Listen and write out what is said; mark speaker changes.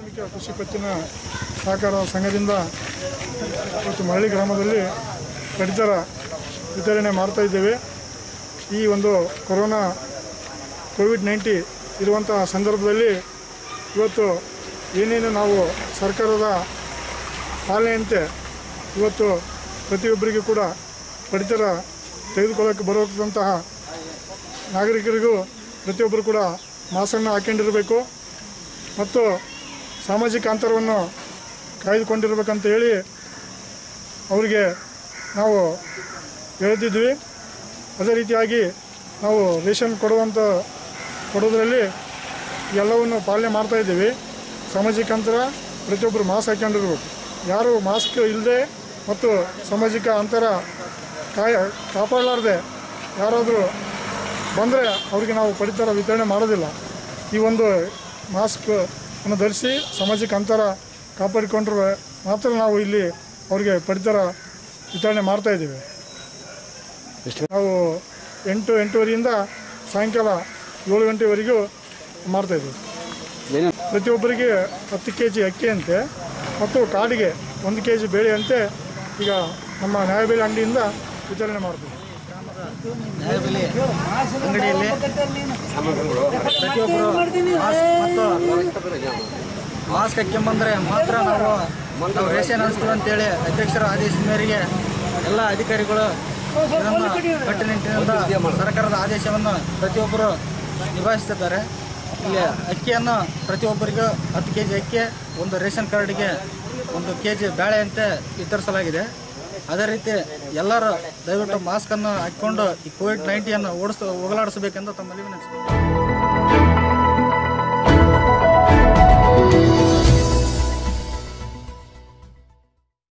Speaker 1: ಪ್ರಾಥಮಿಕ ಕೃಷಿ ಪತ್ತಿನ ಸಹಕಾರ ಸಂಘದಿಂದ ಇವತ್ತು ಮರಳಿ ಗ್ರಾಮದಲ್ಲಿ ಪಡಿತರ ವಿತರಣೆ ಮಾಡ್ತಾ ಇದ್ದೇವೆ ಈ ಒಂದು ಕೊರೋನಾ ಕೋವಿಡ್ ನೈಂಟಿ ಇರುವಂತಹ ಸಂದರ್ಭದಲ್ಲಿ ಇವತ್ತು ಏನೇನು ನಾವು ಸರ್ಕಾರದ ಪಾಲನೆಯಂತೆ ಇವತ್ತು ಪ್ರತಿಯೊಬ್ಬರಿಗೂ ಕೂಡ ಪಡಿತರ ತೆಗೆದುಕೊಳ್ಳೋಕ್ಕೆ ಬರುವಂತಹ ನಾಗರಿಕರಿಗೂ ಪ್ರತಿಯೊಬ್ಬರು ಕೂಡ ಮಾಸ್ಕನ್ನು ಹಾಕೊಂಡಿರಬೇಕು ಮತ್ತು ಸಾಮಾಜಿಕ ಅಂತರವನ್ನು ಕಾಯ್ದುಕೊಂಡಿರ್ಬೇಕಂತ ಹೇಳಿ ಅವರಿಗೆ ನಾವು ಹೇಳ್ತಿದ್ವಿ ಅದೇ ರೀತಿಯಾಗಿ ನಾವು ರೇಷನ್ ಕೊಡುವಂಥ ಕೊಡೋದ್ರಲ್ಲಿ ಎಲ್ಲವನ್ನು ಪಾಲನೆ ಮಾಡ್ತಾ ಇದ್ದೀವಿ ಸಾಮಾಜಿಕ ಅಂತರ ಪ್ರತಿಯೊಬ್ಬರು ಮಾಸ್ಕ್ ಹಾಕೊಂಡಿರ್ಬೇಕು ಯಾರು ಮಾಸ್ಕ್ ಇಲ್ಲದೆ ಮತ್ತು ಸಾಮಾಜಿಕ ಅಂತರ ಕಾಯ ಕಾಪಾಡಲಾರ್ದೆ ಯಾರಾದರೂ ಬಂದರೆ ಅವರಿಗೆ ನಾವು ಪಡಿತರ ವಿತರಣೆ ಮಾಡೋದಿಲ್ಲ ಈ ಒಂದು ಮಾಸ್ಕ್ ಅನ್ನು ಧರಿಸಿ ಸಾಮಾಜಿಕ ಅಂತರ ಕಾಪಾಡಿಕೊಂಡ್ರೆ ಮಾತ್ರ ನಾವು ಇಲ್ಲಿ ಅವರಿಗೆ ಪಡಿತರ ವಿತರಣೆ ಮಾಡ್ತಾ ಇದ್ದೀವಿ ನಾವು ಎಂಟು ಎಂಟೂವರೆಯಿಂದ ಸಾಯಂಕಾಲ ಏಳು ಗಂಟೆವರೆಗೂ ಮಾಡ್ತಾಯಿದ್ದೀವಿ
Speaker 2: ಏನೇನು
Speaker 1: ಪ್ರತಿಯೊಬ್ಬರಿಗೆ ಹತ್ತು ಕೆ ಜಿ ಅಕ್ಕಿಯಂತೆ ಮತ್ತು ಕಾಡಿಗೆ ಒಂದು ಕೆ ಜಿ ಬೇಳೆಯಂತೆ ಈಗ ನಮ್ಮ ನ್ಯಾಯಬೆಲೆ ಅಂಗಡಿಯಿಂದ ವಿತರಣೆ ಮಾಡ್ತೀವಿ
Speaker 3: ನ್ಯಾಯಬೆಲೆ ಅಂಗಡಿಯಲ್ಲಿ ಪ್ರತಿಯೊಬ್ಬರು ಮಾಸ್ಕ್ ಮತ್ತು ಮಾಸ್ಕ್ ಹಾಕ್ಕೊಂಬಂದ್ರೆ ಮಾತ್ರ ನಾವು ನಾವು ರೇಷನ್ ಹಂಚ್ತೀವಿ ಅಂತೇಳಿ ಅಧ್ಯಕ್ಷರ ಆದೇಶದ ಮೇರೆಗೆ ಎಲ್ಲ ಅಧಿಕಾರಿಗಳು ಇದನ್ನು ಕಟ್ಟುನಿಟ್ಟಿನಿಂದ ಸರ್ಕಾರದ ಆದೇಶವನ್ನು ಪ್ರತಿಯೊಬ್ಬರು ನಿಭಾಯಿಸುತ್ತಿದ್ದಾರೆ ಇಲ್ಲಿ ಅಕ್ಕಿಯನ್ನು ಪ್ರತಿಯೊಬ್ಬರಿಗೂ ಹತ್ತು ಕೆ ಜಿ ಅಕ್ಕಿ ಒಂದು ರೇಷನ್ ಕಾರ್ಡಿಗೆ ಒಂದು ಕೆ ಜಿ ಬೇಳೆಯಂತೆ ವಿತರಿಸಲಾಗಿದೆ ಅದೇ ರೀತಿ ಎಲ್ಲರೂ ದಯವಿಟ್ಟು ಮಾಸ್ಕನ್ನು ಹಾಕ್ಕೊಂಡು ಈ ಕೋವಿಡ್ ನೈನ್ಟೀನ್ ಓಡಿಸ್ ಹೋಗಲಾಡಿಸಬೇಕೆಂದು ತಮ್ಮಲ್ಲಿ ವಿನಂತಿಸುತ್ತೇನೆ